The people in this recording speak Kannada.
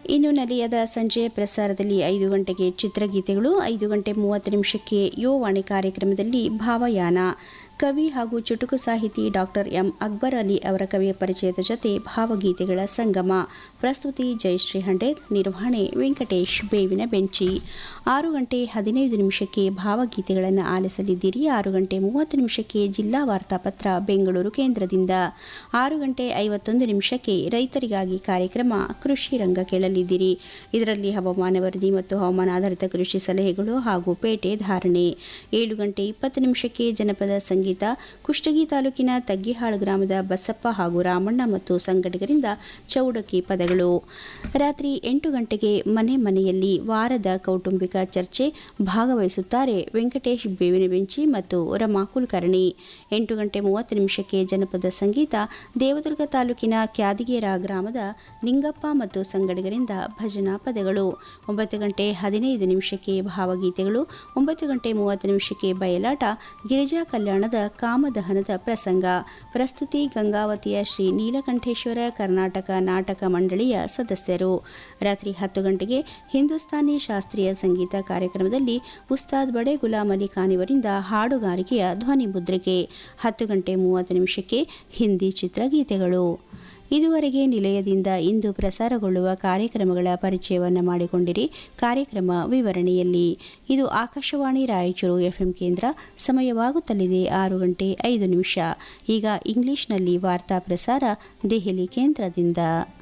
ಇನ್ನು ನಿಲಯದ ಸಂಜೆ ಪ್ರಸಾರದಲ್ಲಿ ಐದು ಗಂಟೆಗೆ ಚಿತ್ರಗೀತೆಗಳು ಐದು ಗಂಟೆ ಮೂವತ್ತು ನಿಮಿಷಕ್ಕೆ ಯೋವಾಣಿ ಕಾರ್ಯಕ್ರಮದಲ್ಲಿ ಭಾವಯಾನ ಕವಿ ಹಾಗೂ ಚುಟುಕು ಸಾಹಿತಿ ಡಾಕ್ಟರ್ ಎಂ ಅಕ್ಬರ್ ಅಲಿ ಅವರ ಕವಿಯ ಪರಿಚಯದ ಜೊತೆ ಭಾವಗೀತೆಗಳ ಸಂಗಮ ಪ್ರಸ್ತುತಿ ಜಯಶ್ರೀ ಹಂಡೇದ್ ನಿರ್ವಹಣೆ ವೆಂಕಟೇಶ್ ಬೇವಿನ ಬೆಂಚಿ ಆರು ಗಂಟೆ ಹದಿನೈದು ನಿಮಿಷಕ್ಕೆ ಭಾವಗೀತೆಗಳನ್ನು ಆಲಿಸಲಿದ್ದೀರಿ ಆರು ಗಂಟೆ ಮೂವತ್ತು ನಿಮಿಷಕ್ಕೆ ಜಿಲ್ಲಾ ವಾರ್ತಾಪತ್ರ ಬೆಂಗಳೂರು ಕೇಂದ್ರದಿಂದ ಆರು ಗಂಟೆ ಐವತ್ತೊಂದು ನಿಮಿಷಕ್ಕೆ ರೈತರಿಗಾಗಿ ಕಾರ್ಯಕ್ರಮ ಕೃಷಿ ರಂಗ ಕೇಳಲಿದ್ದೀರಿ ಇದರಲ್ಲಿ ಹವಾಮಾನ ವರದಿ ಮತ್ತು ಹವಾಮಾನ ಆಧಾರಿತ ಕೃಷಿ ಸಲಹೆಗಳು ಹಾಗೂ ಪೇಟೆ ಧಾರಣೆ ಏಳು ಗಂಟೆ ಇಪ್ಪತ್ತು ನಿಮಿಷಕ್ಕೆ ಜನಪದ ಸಂಗೀತ ಕುಷ್ಟಗಿ ತಾಲೂಕಿನ ತಗ್ಗಿಹಾಳ್ ಗ್ರಾಮದ ಬಸಪ್ಪ ಹಾಗೂ ರಾಮಣ್ಣ ಮತ್ತು ಸಂಘಟಕರಿಂದ ಚೌಡಕಿ ಪದಗಳು ರಾತ್ರಿ ಎಂಟು ಗಂಟೆಗೆ ಮನೆ ಮನೆಯಲ್ಲಿ ವಾರದ ಕೌಟುಂಬಿಕ ಚರ್ಚೆ ಭಾಗವಹಿಸುತ್ತಾರೆ ವೆಂಕಟೇಶ್ ಬೇವಿನ ಬೆಂಚಿ ಮತ್ತು ರಮಾ ಕುಲಕರ್ಣಿ ಎಂಟು ಗಂಟೆ ಮೂವತ್ತು ನಿಮಿಷಕ್ಕೆ ಜನಪದ ಸಂಗೀತ ದೇವದುರ್ಗ ತಾಲೂಕಿನ ಕ್ಯಾದಿಗೇರ ಗ್ರಾಮದ ನಿಂಗಪ್ಪ ಮತ್ತು ಸಂಗಡಿಗರಿಂದ ಭಜನಾ ಪದಗಳು ಒಂಬತ್ತು ಗಂಟೆ ಹದಿನೈದು ನಿಮಿಷಕ್ಕೆ ಭಾವಗೀತೆಗಳು ಒಂಬತ್ತು ಗಂಟೆ ಮೂವತ್ತು ನಿಮಿಷಕ್ಕೆ ಬಯಲಾಟ ಗಿರಿಜಾ ಕಲ್ಯಾಣದ ಕಾಮದಹನದ ಪ್ರಸಂಗ ಪ್ರಸ್ತುತಿ ಗಂಗಾವತಿಯ ಶ್ರೀ ನೀಲಕಂಠೇಶ್ವರ ಕರ್ನಾಟಕ ನಾಟಕ ಮಂಡಳಿಯ ಸದಸ್ಯರು ರಾತ್ರಿ ಹತ್ತು ಗಂಟೆಗೆ ಹಿಂದೂಸ್ತಾನಿ ಶಾಸ್ತ್ರೀಯ ಸಂಗೀತ ಕಾರ್ಯಕ್ರಮದಲ್ಲಿ ಉಸ್ತಾದ್ ಬಡೆ ಗುಲಾಂ ಅಲಿ ಖಾನ್ ಇವರಿಂದ ಹಾಡುಗಾರಿಕೆಯ ಧ್ವನಿ ಮುದ್ರಿಕೆ ಹತ್ತು ಗಂಟೆ ಮೂವತ್ತು ನಿಮಿಷಕ್ಕೆ ಹಿಂದಿ ಚಿತ್ರಗೀತೆಗಳು ಇದುವರೆಗೆ ನಿಲಯದಿಂದ ಇಂದು ಪ್ರಸಾರಗೊಳ್ಳುವ ಕಾರ್ಯಕ್ರಮಗಳ ಪರಿಚಯವನ್ನು ಮಾಡಿಕೊಂಡಿರಿ ಕಾರ್ಯಕ್ರಮ ವಿವರಣೆಯಲ್ಲಿ ಇದು ಆಕಾಶವಾಣಿ ರಾಯಚೂರು ಎಫ್ಎಂ ಕೇಂದ್ರ ಸಮಯವಾಗುತ್ತಲಿದೆ ಆರು ಗಂಟೆ ಐದು ನಿಮಿಷ ಈಗ ಇಂಗ್ಲಿಷ್ನಲ್ಲಿ ವಾರ್ತಾ ಪ್ರಸಾರ ದೆಹಲಿ ಕೇಂದ್ರದಿಂದ